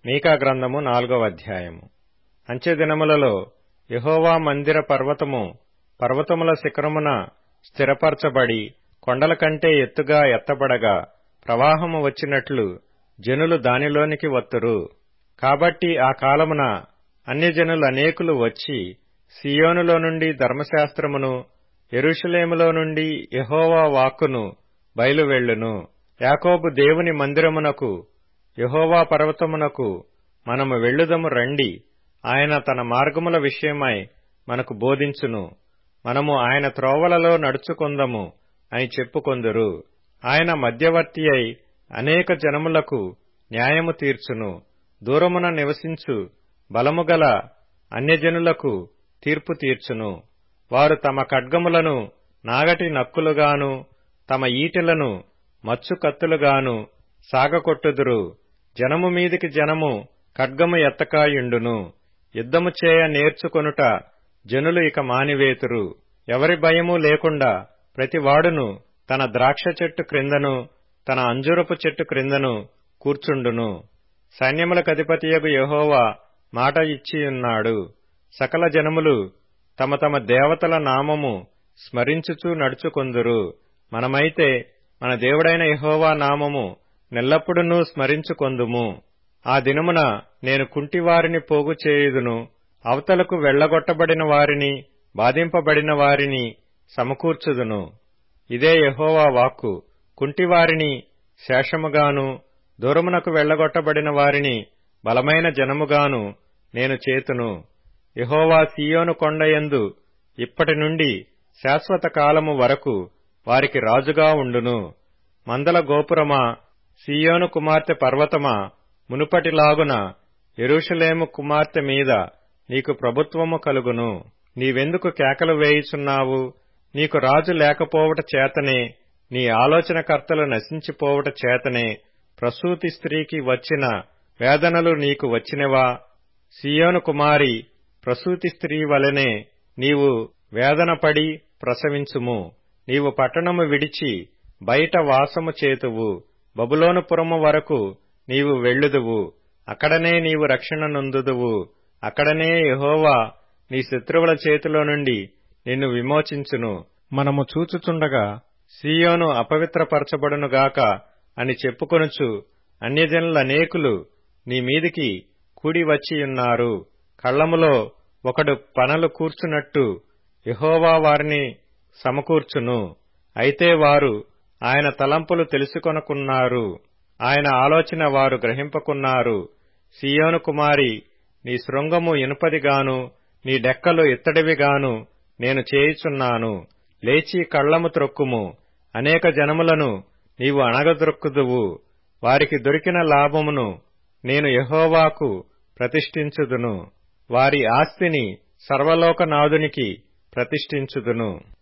మీకా గ్రంథము నాలుగవ అధ్యాయము అంచెదినములలో యహోవా మందిర పర్వతము పర్వతముల శిఖరమున స్థిరపరచబడి కొండల కంటే ఎత్తుగా ఎత్తబడగా ప్రవాహము వచ్చినట్లు జనులు దానిలోనికి వత్తురు కాబట్టి ఆ కాలమున అన్యజనులు అనేకులు వచ్చి సియోనులో నుండి ధర్మశాస్త్రమును ఎరుషలేములో నుండి యహోవా వాక్కును బయలువెళ్ళును యాకోబు దేవుని మందిరమునకు యహోవా పర్వతమునకు మనము వెళ్ళుదము రండి ఆయన తన మార్గముల విషయమై మనకు బోధించును మనము ఆయన త్రోవలలో నడుచుకొందము అని చెప్పుకొందురు ఆయన మధ్యవర్తి అయి అనేక జనములకు న్యాయము తీర్చును దూరమున నివసించు బలముగల అన్యజనులకు తీర్పు తీర్చును వారు తమ ఖడ్గములను నాగటి నక్కులుగాను తమ ఈటెలను మచ్చు కత్తులుగాను సాగకొట్టుదురు జనము మీదికి జనము ఖడ్గము ఎత్తకాయుండును యుద్ధము చేయ నేర్చుకొనుట జనులు ఇక మానివేతురు ఎవరి భయము లేకుండా ప్రతివాడును తన ద్రాక్ష చెట్టు క్రిందను తన అంజురపు చెట్టు క్రిందను కూర్చుండును సైన్యములకు అధిపతియగు యహోవా మాట ఇచ్చియున్నాడు సకల జనములు తమ తమ దేవతల నామము స్మరించుచూ నడుచుకొందురు మనమైతే మన దేవుడైన యహోవా నామము నెల్లప్పుడూ స్మరించుకొందుము ఆ దినమున నేను కుంటివారిని పోగు చేయుదును అవతలకు వెళ్లగొట్టబడిన వారిని బాధింపబడిన వారిని సమకూర్చుదును ఇదే యహోవా వాక్కు కుంటివారిని శేషముగాను దూరమునకు వెళ్లగొట్టబడిన వారిని బలమైన జనముగాను నేను చేతును యహోవా సియోను కొండయందు ఇప్పటి నుండి శాశ్వత కాలము వరకు వారికి రాజుగా ఉండును మందల గోపురమా సియోను కుమార్తె పర్వతమా మునుపటిలాగున ఎరుషలేము కుమార్తె మీద నీకు ప్రభుత్వము కలుగును నీవెందుకు కేకలు వేయుచున్నావు నీకు రాజు లేకపోవట చేతనే నీ ఆలోచనకర్తలు నశించిపోవట చేతనే ప్రసూతి స్త్రీకి వచ్చిన వేదనలు నీకు వచ్చినవా సియోను కుమారి ప్రసూతి స్త్రీ వలనే నీవు వేదనపడి ప్రసవించుము నీవు పట్టణము విడిచి బయట వాసము చేతువు బబులోనుపురము వరకు నీవు వెళ్ళుదువు అక్కడనే నీవు రక్షణ నొందుదువు అక్కడనే యహోవా నీ శత్రువుల చేతిలో నుండి నిన్ను విమోచించును మనము చూచుచుండగా సీయోను అపవిత్రపరచబడునుగాక అని చెప్పుకొనుచు అన్యజనులనేకులు నీ మీదికి కూడి వచ్చియున్నారు కళ్లములో ఒకడు పనలు కూర్చున్నట్టు యహోవా వారిని సమకూర్చును అయితే వారు ఆయన తలంపులు తెలుసుకొనకున్నారు ఆయన ఆలోచన వారు గ్రహింపకున్నారు సియోను కుమారి నీ శృంగము ఇనుపదిగాను నీ డెక్కలు ఇత్తడివిగాను నేను చేయుచున్నాను లేచి కళ్లము త్రొక్కుము అనేక జనములను నీవు అణగద్రొక్కుదువు వారికి దొరికిన లాభమును నేను యహోవాకు ప్రతిష్ఠించుదును వారి ఆస్తిని సర్వలోకనాథునికి ప్రతిష్ఠించుదును